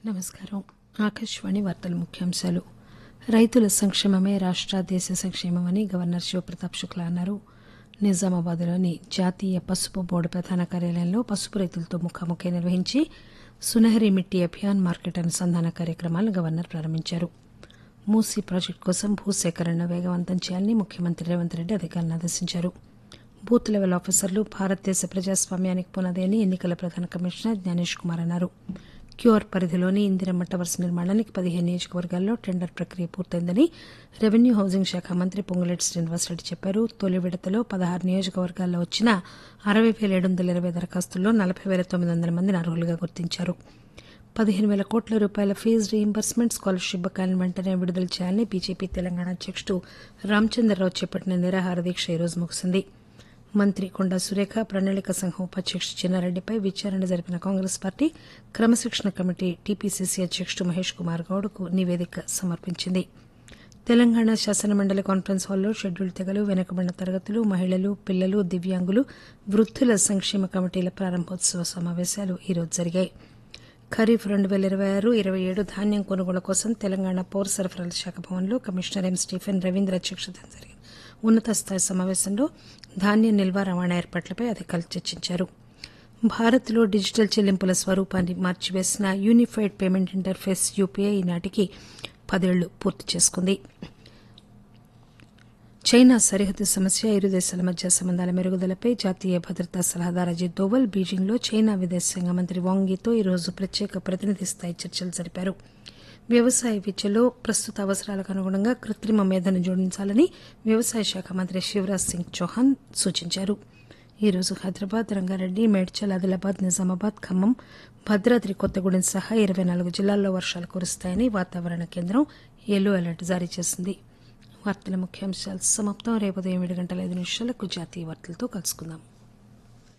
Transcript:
నమస్కారం ఆకాశవాణి వార్తల ముఖ్యాంశాలు రైతుల సంక్షేమమే రాష్ట్ర దేశ సంక్షేమమని గవర్నర్ శివప్రతాప్ శుక్లా అన్నారు నిజామాబాద్లోని జాతీయ పసుపు బోర్డు ప్రధాన కార్యాలయంలో పసుపు రైతులతో ముఖాముఖి నిర్వహించి సునహరి మిట్టి అభియాన్ మార్కెట్ అనుసంధాన కార్యక్రమాలను గవర్నర్ ప్రారంభించారు మూసీ ప్రాజెక్టు కోసం భూసేకరణను వేగవంతం చేయాలని ముఖ్యమంత్రి రేవంత్ రెడ్డి అధికారులను ఆదేశించారు బూత్ లెవెల్ ఆఫీసర్లు భారతదేశ ప్రజాస్వామ్యానికి పునాది అని ఎన్నికల ప్రధాన కమిషనర్ జ్ఞానేష్ కుమార్ అన్నారు క్యూఆర్ పరిధిలోని ఇందిరమ్మ టవర్స్ నిర్మాణానికి పదిహేను నియోజకవర్గాల్లో టెండర్ ప్రక్రియ పూర్తయిందని రెవెన్యూ హౌసింగ్ శాఖ మంత్రి పొంగులేటి శ్రీనివాసరెడ్డి చెప్పారు తొలి విడతలో పదహారు నియోజకవర్గాల్లో వచ్చిన అరవై వేల ఏడు వందల ఇరవై దరఖాస్తుల్లో నలభై వేల తొమ్మిది వందల మందిని అర్హులుగా గుర్తించారు పదిహేను వేల కోట్ల రూపాయల ఫీజు రీయింబర్స్మెంట్ స్కాలర్షిప్ బకాయిలను వెంటనే విడుదల చేయాలని బీజేపీ తెలంగాణ అధ్యక్షుడు రామచంద్రరావు చేపట్టిన నిరాహార దీక్ష ఈరోజు ముగిసింది మంత్రి కొండా సురేఖ ప్రణాళిక సంఘం ఉపాధ్యక్షుడు చిన్నారెడ్డిపై విచారణ జరిపిన కాంగ్రెస్ పార్టీ క్రమశిక్షణ కమిటీ టీపీసీసీ అధ్యక్షుడు మహేష్ కుమార్ గౌడ్కు నివేదిక సమర్పించింది తెలంగాణ శాసనమండలి కాన్ఫరెన్స్ హాల్లో షెడ్యూల్ తెగలు వెనుకబడిన తరగతులు మహిళలు పిల్లలు దివ్యాంగులు వృద్ధుల సంక్షేమ కమిటీల ప్రారంభోత్సవ సమావేశాలు ఈరోజు జరిగాయి ఖరీఫ్ రెండు వేల ఇరవై ఆరు ఇరవై ఏడు ధాన్యం కొనుగోలు కోసం తెలంగాణ పౌర సరఫరాల శాఖ భవన్లో కమిషనర్ ఎం స్టీఫెన్ రవీంద్ర అధ్యక్షతన జరిగిన ఉన్నత స్థాయి సమావేశంలో ధాన్యం నిల్వ రవాణా ఏర్పాట్లపై అధికారులు చర్చించారు భారత్లో డిజిటల్ చెల్లింపుల స్వరూపాన్ని మార్చివేసిన యూనిఫైడ్ పేమెంట్ ఇంటర్ఫేస్ యూపీఐ ఈనాటికి పదేళ్లు పూర్తి చేసుకుంది చైనా సరిహద్దు సమస్య ఇరు దేశాల మధ్య సంబంధాల మెరుగుదలపై జాతీయ భద్రతా సలహాదారు అజిత్ దోవల్ బీజింగ్లో చైనా విదేశాంగ మంత్రి వాంగీతో ఈరోజు ప్రత్యేక ప్రతినిధి స్థాయి చర్చలు జరిపారు వ్యవసాయ విద్యలో ప్రస్తుత అవసరాలకు అనుగుణంగా కృత్రిమ మేధను జోడించాలని వ్యవసాయ శాఖ మంత్రి శివరాజ్ సింగ్ చౌహాన్ సూచించారు ఈరోజు హైదరాబాద్ రంగారెడ్డి మేడ్చల్ ఆదిలాబాద్ నిజామాబాద్ ఖమ్మం భద్రాద్రి కొత్తగూడెం సహా ఇరవై నాలుగు జిల్లాల్లో వర్షాలు కురుస్తాయని వాతావరణ కేంద్రం ఎల్లో అలర్ట్ జారీ చేసింది వార్తల ముఖ్యాంశాలు సమాప్తం రేపు ఉదయం ఏడు గంటల ఐదు నిమిషాలకు జాతీయ వార్తలతో కలుసుకుందాం